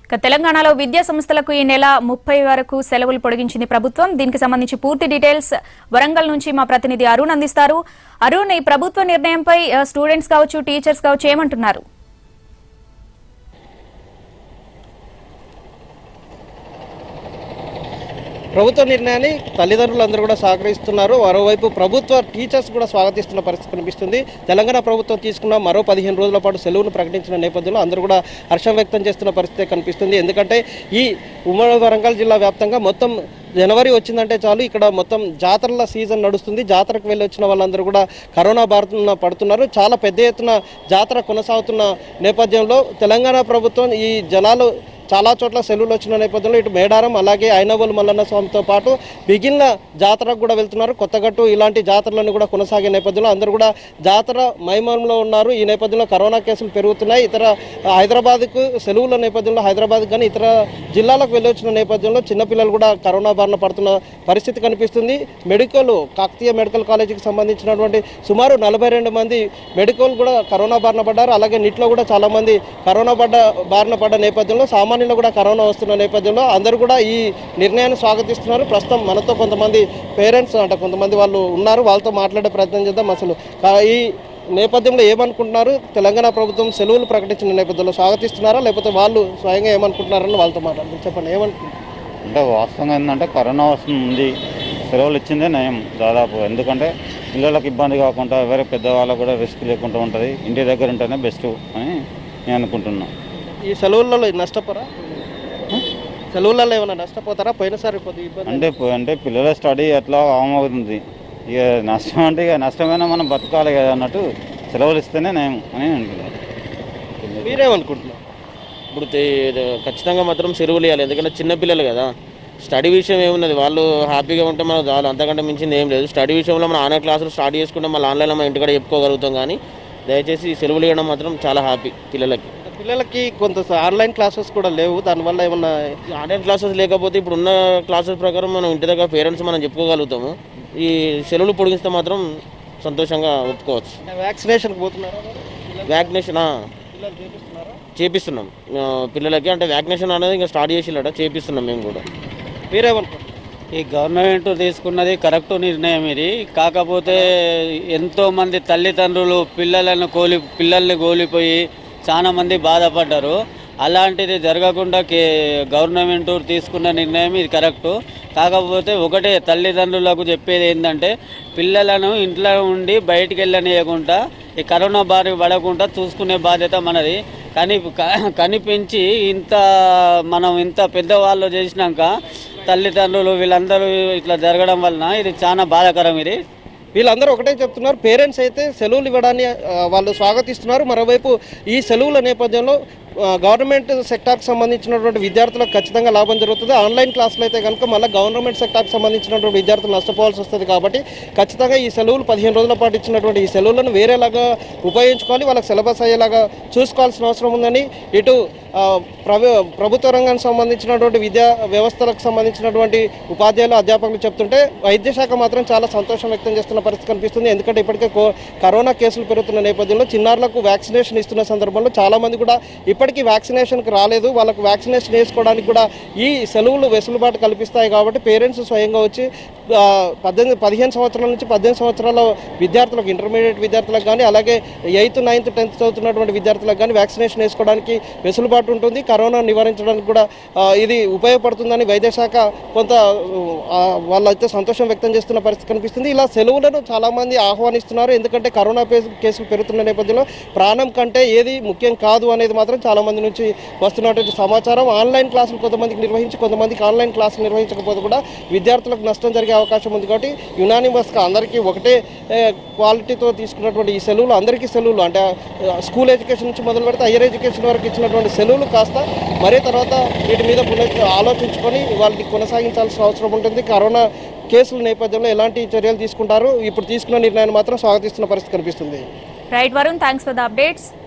ఇక తెలంగాణలో విద్యా సంస్థలకు ఈ నెల ముప్పై వరకు సెలవులు పొడిగించింది ప్రభుత్వం దీనికి సంబంధించి పూర్తి డీటెయిల్స్ వరంగల్ నుంచి మా ప్రతినిధి అరుణ్ అందిస్తారు అరుణ్ ఈ ప్రభుత్వ నిర్ణయంపై ఆ, స్టూడెంట్స్ కావచ్చు టీచర్స్ కావచ్చు ఏమంటున్నారు ప్రభుత్వ నిర్ణయాన్ని తల్లిదండ్రులందరూ కూడా సహకరిస్తున్నారు మరోవైపు ప్రభుత్వ టీచర్స్ కూడా స్వాగతిస్తున్న పరిస్థితి కనిపిస్తుంది తెలంగాణ ప్రభుత్వం తీసుకున్న మరో పదిహేను రోజుల పాటు సెలవును ప్రకటించిన నేపథ్యంలో అందరూ కూడా హర్షం వ్యక్తం చేస్తున్న పరిస్థితి కనిపిస్తుంది ఎందుకంటే ఈ ఉమ్మడి వరంగల్ జిల్లా వ్యాప్తంగా మొత్తం జనవరి వచ్చిందంటే చాలు ఇక్కడ మొత్తం జాతరల సీజన్ నడుస్తుంది జాతరకు వెళ్ళి వచ్చిన వాళ్ళందరూ కూడా కరోనా బారిన పడుతున్నారు చాలా పెద్ద ఎత్తున జాతర కొనసాగుతున్న నేపథ్యంలో తెలంగాణ ప్రభుత్వం ఈ జనాలు చాలా చోట్ల సెలవులు వచ్చిన నేపథ్యంలో ఇటు మేడారం అలాగే ఐనవోలు మల్లన్న స్వామితో పాటు మిగిలిన జాతరకు కూడా వెళ్తున్నారు కొత్తగట్టు ఇలాంటి జాతరలన్నీ కూడా కొనసాగే నేపథ్యంలో అందరూ కూడా జాతర మైమంలో ఉన్నారు ఈ నేపథ్యంలో కరోనా కేసులు పెరుగుతున్నాయి ఇతర హైదరాబాద్కు సెలవుల నేపథ్యంలో హైదరాబాద్ కానీ ఇతర జిల్లాలకు వెళ్ళి వచ్చిన నేపథ్యంలో చిన్నపిల్లలు కూడా కరోనా బారిన పడుతున్న పరిస్థితి కనిపిస్తుంది మెడికల్ కాకతీయ మెడికల్ కాలేజీకి సంబంధించినటువంటి సుమారు నలభై రెండు మంది మెడికల్ కూడా కరోనా బారిన పడ్డారు అలాగే నీటిలో కూడా చాలా మంది కరోనా పడ్డ బారిన పడ్డ నేపథ్యంలో సామాన్యులు కూడా కరోనా వస్తున్న నేపథ్యంలో అందరూ కూడా ఈ నిర్ణయాన్ని స్వాగతిస్తున్నారు ప్రస్తుతం మనతో కొంతమంది పేరెంట్స్ అంటే కొంతమంది వాళ్ళు ఉన్నారు వాళ్ళతో మాట్లాడే ప్రయత్నం చేద్దాం అసలు కా- ఈ నేపథ్యంలో ఏమనుకుంటున్నారు తెలంగాణ ప్రభుత్వం సెలవులు ప్రకటించిన నేపథ్యంలో స్వాగతిస్తున్నారా లేకపోతే వాళ్ళు స్వయంగా ఏమనుకుంటున్నారని వాళ్ళతో మాట్లాడుతుంది చెప్పండి ఏమనుకుంటున్నారు అంటే వాస్తవంగా ఏంటంటే కరోనా వస్తుంది సెలవులు ఇచ్చిందే నయం దాదాపు ఎందుకంటే పిల్లలకు ఇబ్బంది కాకుండా వేరే పెద్దవాళ్ళకు కూడా రిస్క్ లేకుండా ఉంటుంది ఇంటి దగ్గర ఉంటేనే బెస్ట్ అని నేను అనుకుంటున్నాను ఈ సెలవులలో నష్టపోరా సెలవులలో ఏమైనా నష్టపోతారా పోయినసారి కొద్దిగా ఇబ్బంది అంటే పో- అంటే పిల్లల స్టడీ ఎట్లా అవుతుంది ఇక నష్టం అంటే ఇక నష్టమైనా మనం బతకాలి కదా అన్నట్టు సెలవులు ఇస్తేనే నయం అని అనుకుంటున్నాను మీరేమనుకుంటున్నారు ఇప్పుడు తే- ఖచ్చితంగా మాత్రం సెలవులు ఇవ్వాలి ఎందుకంటే చిన్నపిల్లలు కదా స్టడీ విషయం ఏమున్నది వాళ్ళు హ్యాపీగా ఉంటే మనకు చాలు అంతకంటే మించింది ఏం లేదు స్టడీ విషయంలో మనం ఆన్లైన్ క్లాసులు స్టార్ట్ చేసుకుంటే మళ్ళీ ఆన్లైన్లో మనం ఇంటికాడ చెప్పుకోగలుగుతాం కానీ దయచేసి సెలవులు ఇవ్వడం మాత్రం చాలా హ్యాపీ పిల్లలకి పిల్లలకి కొంత ఆన్లైన్ క్లాసెస్ కూడా లేవు దానివల్ల ఏమన్నా ఈ ఆన్లైన్ క్లాసెస్ లేకపోతే ఇప్పుడు ఉన్న క్లాసెస్ ప్రకారం మనం ఇంటి దగ్గర పేరెంట్స్ మనం చెప్పుకోగలుగుతాము ఈ సెలవులు పొడిగిస్తే మాత్రం సంతోషంగా ఒప్పుకోవచ్చు వ్యాక్సినేషన్ పోతున్నారా వ్యాక్సినేషన్ ఆ, పిల్లలు చేపిస్తున్నారా చేపిస్తున్నాం ఆ, పిల్లలకి అంటే వ్యాక్సినేషన్ అనేది ఇంకా స్టార్ట్ చేసిల్లట చేపిస్తున్నాం మేము కూడా మీరేమనుకుంటున్నారు ఈ గవర్నమెంట్ తీసుకున్నది కరెక్ట్ నిర్ణయం ఇది కాకపోతే ఎంతో మంది తల్లిదండ్రులు పిల్లలను కోలి పిల్లల్ని కోల్పోయి చాలా మంది బాధపడ్డారు అలాంటిది జరగకుండా కే గవర్నమెంట్ తీసుకున్న నిర్ణయం ఇది కరెక్టు కాకపోతే ఒకటే తల్లిదండ్రులకు చెప్పేది ఏంటంటే పిల్లలను ఇంట్లో ఉండి బయటికి వెళ్ళనీయకుండా ఈ కరోనా బారి పడకుండా చూసుకునే బాధ్యత మనది కానీ క- కనిపించి ఇంత మనం ఇంత పెద్దవాళ్ళు చేసినాక తల్లిదండ్రులు వీళ్ళందరూ ఇట్లా జరగడం వలన ఇది చాలా బాధాకరం ఇది వీళ్ళందరూ ఒకటే చెప్తున్నారు పేరెంట్స్ అయితే సెలవులు ఇవ్వడాన్ని ఆ, వాళ్ళు స్వాగతిస్తున్నారు మరోవైపు ఈ సెలవుల నేపథ్యంలో ఆ, గవర్నమెంట్ సెక్టార్కి సంబంధించినటువంటి విద్యార్థులకు ఖచ్చితంగా లాభం జరుగుతుంది ఆన్లైన్ క్లాసులు అయితే కనుక మళ్ళీ గవర్నమెంట్ సెక్టార్కి సంబంధించినటువంటి విద్యార్థులు నష్టపోవాల్సి వస్తుంది కాబట్టి ఖచ్చితంగా ఈ సెలవులు పదిహేను రోజుల పాటు ఇచ్చినటువంటి ఈ సెలవులను వేరేలాగా ఉపయోగించుకోవాలి వాళ్ళకి సిలబస్ అయ్యేలాగా చూసుకోవాల్సిన అవసరం ఉందని ఇటు ఆ, ప్రభు ప్రభుత్వ రంగానికి సంబంధించినటువంటి విద్యా వ్యవస్థలకు సంబంధించినటువంటి ఉపాధ్యాయులు అధ్యాపకులు చెప్తుంటే వైద్య శాఖ మాత్రం చాలా సంతోషం వ్యక్తం చేస్తున్న పరిస్థితి కనిపిస్తుంది ఎందుకంటే ఇప్పటికే కో- కరోనా కేసులు పెరుగుతున్న నేపథ్యంలో చిన్నారులకు వ్యాక్సినేషన్ ఇస్తున్న సందర్భంలో చాలా మంది కూడా ఇప్పటికీ వ్యాక్సినేషన్కి రాలేదు వాళ్ళకు వ్యాక్సినేషన్ వేసుకోవడానికి కూడా ఈ సెలవులు వెసులుబాటు కల్పిస్తాయి కాబట్టి పేరెంట్స్ స్వయంగా వచ్చి ఆ, పద్దెనిమిది పదిహేను సంవత్సరాల నుంచి పద్దెనిమిది సంవత్సరాల విద్యార్థులకు ఇంటర్మీడియట్ విద్యార్థులకు కానీ అలాగే ఎయిత్ నైన్త్ టెన్త్ చదువుతున్నటువంటి విద్యార్థులకు కానీ వ్యాక్సినేషన్ వేసుకోవడానికి వెసులుబాటు ఉంటుంది కరోనా నివారించడానికి కూడా ఆ, ఇది ఉపయోగపడుతుందని వైద్య శాఖ కొంత ఆ, వాళ్ళైతే సంతోషం వ్యక్తం చేస్తున్న పరిస్థితి కనిపిస్తుంది ఇలా సెలవులను చాలామంది ఆహ్వానిస్తున్నారు ఎందుకంటే కరోనా పే- కేసులు పెరుగుతున్న నేపథ్యంలో ప్రాణం కంటే ఏది ముఖ్యం కాదు అనేది మాత్రం చాలా మంది నుంచి వస్తున్నటువంటి సమాచారం ఆన్లైన్ క్లాసులు కొంతమందికి నిర్వహించి కొంతమందికి ఆన్లైన్ క్లాసులు నిర్వహించకపోతే కూడా విద్యార్థులకు నష్టం జరిగే అవకాశం ఉంది కాబట్టి యునానిమస్గా అందరికీ ఒకటే ఏ, క్వాలిటీతో తీసుకున్నటువంటి ఈ సెలవులు అందరికీ సెలవులు అంటే ఆ, స్కూల్ ఎడ్యుకేషన్ నుంచి మొదలు పెడితే హయ్యర్ ఎడ్యుకేషన్ వరకు ఇచ్చినటువంటి సెలవులు కాస్త మరీ తర్వాత వీటి మీద పునః ఆలోచించుకొని వాళ్ళకి కొనసాగించాల్సిన అవసరం ఉంటుంది కరోనా కేసుల నేపథ్యంలో ఎలాంటి చర్యలు తీసుకుంటారు ఇప్పుడు తీసుకున్న నిర్ణయాన్ని మాత్రం స్వాగతిస్తున్న పరిస్థితి కనిపిస్తుంది right Varun thanks for the updates